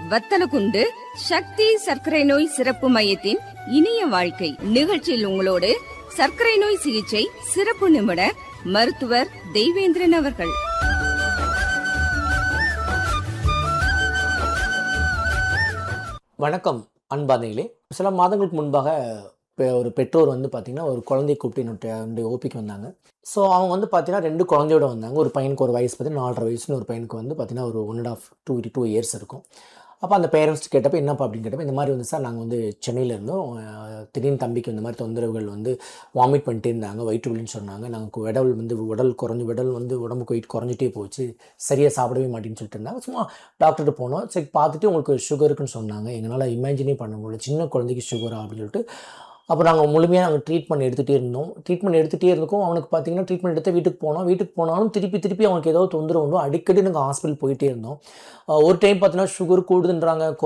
வத்தலகுண்டு சக்தி சர்க்கரை நோய் சிறப்பு மையத்தின் இனிய வாழ்க்கை நிகழ்ச்சியில் உங்களோடு சர்க்கரை நோய் சிகிச்சை சிறப்பு நிபுணர் மருத்துவர் தெய்வேந்திரன் அவர்கள் வணக்கம் அன்பாதைகளே சில மாதங்களுக்கு முன்பாக பெ- ஒரு பெற்றோர் வந்து பார்த்திங்கன்னா ஒரு குழந்தைய கூப்பிட்டு என்னுடைய என்னுடைய ஓபிக்கு வந்தாங்க ஸோ அவங்க வந்து பார்த்தீங்கன்னா ரெண்டு குழந்தையோட வந்தாங்க ஒரு பையனுக்கு ஒரு வயசு பார்த்தீங்கன்னா நாலரை வயசுன்னு ஒரு பையனுக்கு வந்து பார்த்தீங்கன்னா ஒரு one and half two two years இருக்கும் அப்போ அந்த பேரண்ட்ஸ் கேட்டப்போ என்னப்பா அப்படின்னு கேட்டப்போ இந்த மாதிரி வந்து சார் நாங்கள் வந்து சென்னையில் இருந்தோம் அஹ், திடீர்னு தம்பிக்கு இந்த மாதிரி தொந்தரவுகள் வந்து வாமிட் பண்ணிட்டே இருந்தாங்க வயிற்று வலின்னு சொன்னாங்க நாங்கள் உடல் வந்து உடல் குறைஞ்சி உடல் வந்து உடம்புக்கு வெயிட் குறைஞ்சிட்டே போச்சு சரியாக சாப்பிடவே மாட்டேன்னு சொல்லிட்டு இருந்தாங்க சும்மா டாக்டர்கிட்ட போனோம் சரி பார்த்துட்டு உங்களுக்கு சுகர் இருக்குன்னு சொன்னாங்க எங்களால் இமேஜினே பண்ண முடியல சின்ன குழந்தைக்கு சுகரா அப்படின்னு சொல்லிட்டு அப்போ நாங்கள் முழுமையாக நாங்கள் ட்ரீட்மெண்ட் எடுத்துகிட்டே இருந்தோம் ட்ரீட்மெண்ட் எடுத்துகிட்டே இருந்தோம் அவனுக்கு பார்த்தீங்கன்னா ட்ரீட்மெண்ட் எடுத்து வீட்டுக்கு போனோம் வீட்டுக்கு போனாலும் திருப்பி திருப்பி அவனுக்கு ஏதோ தொந்தரவு உண்டோ அடிக்கடி நாங்கள் ஹாஸ்பிட்டல் போயிட்டே இருந்தோம் அஹ் ஒரு டைம் பார்த்தீங்கன்னா சுகர் கூடுதுன்றாங்க